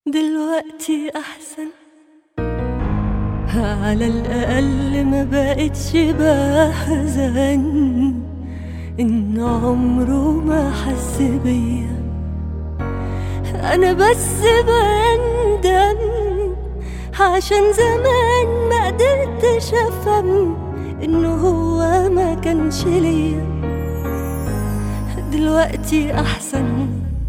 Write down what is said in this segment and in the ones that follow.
دلوقتي احسن على الاقل ما بقتش بحزن ان عمره ما حس بيا انا بس بندم عشان زمان ما قدرتش افهم انه هو ما كانش ليا دلوقتي احسن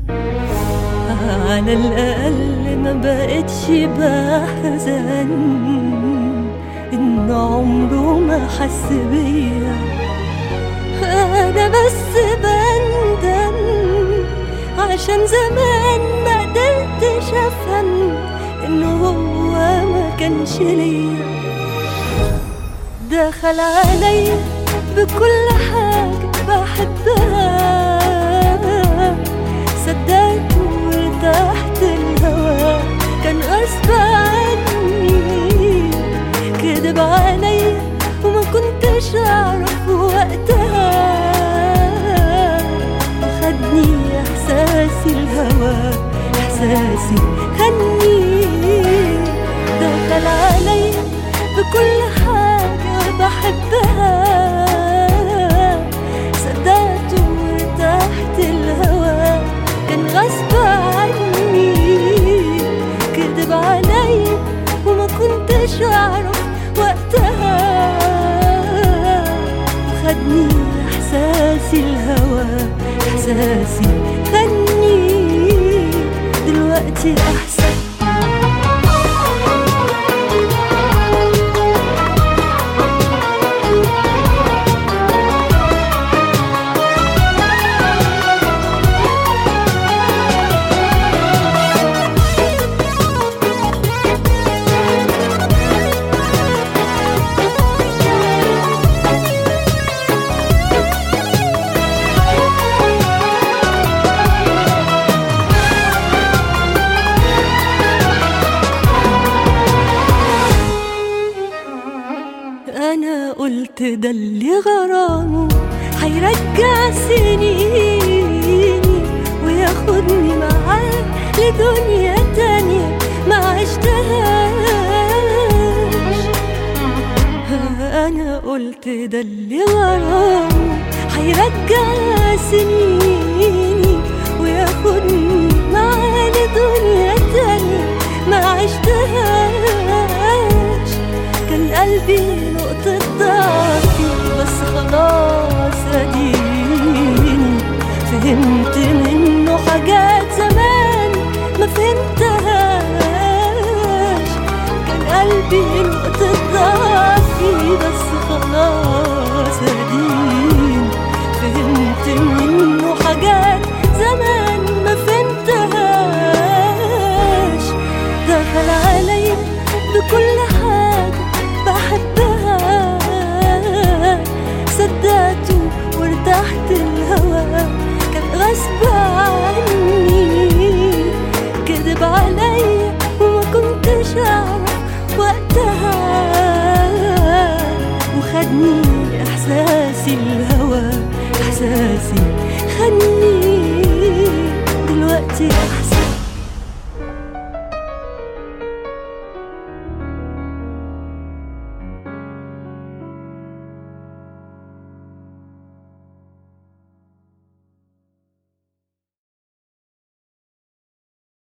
على الأقل ما بقتش بحزن إن عمره ما حس بيا أنا بس بندم عشان زمان ما قدرتش أفهم إنه هو ما كانش ليا دخل عليا بكل حاجة بحبها صدقت وارتحت الهوى كان غصب عني كدب عليا وما كنتش اعرف وقتها وخدني احساسي الهوى احساسي خدني دخل عليا بكل حاجة بحبها صدقت وارتحت الهوى كان غصب عني كدب عليا وما كنتش اعرف وقتها وخدني احساسي الهوى احساسي خدني دلوقتي احسن انا قلت ده اللي غرامه هيرجع سنيني وياخدني معاه لدنيا تانية ما عشتهاش انا قلت ده اللي غرامه هيرجع سنيني وياخدني معاه لدنيا تانية ما عشتهاش كان قلبي نقطة ضعفي بس خلاص اديني فهمت منه حاجات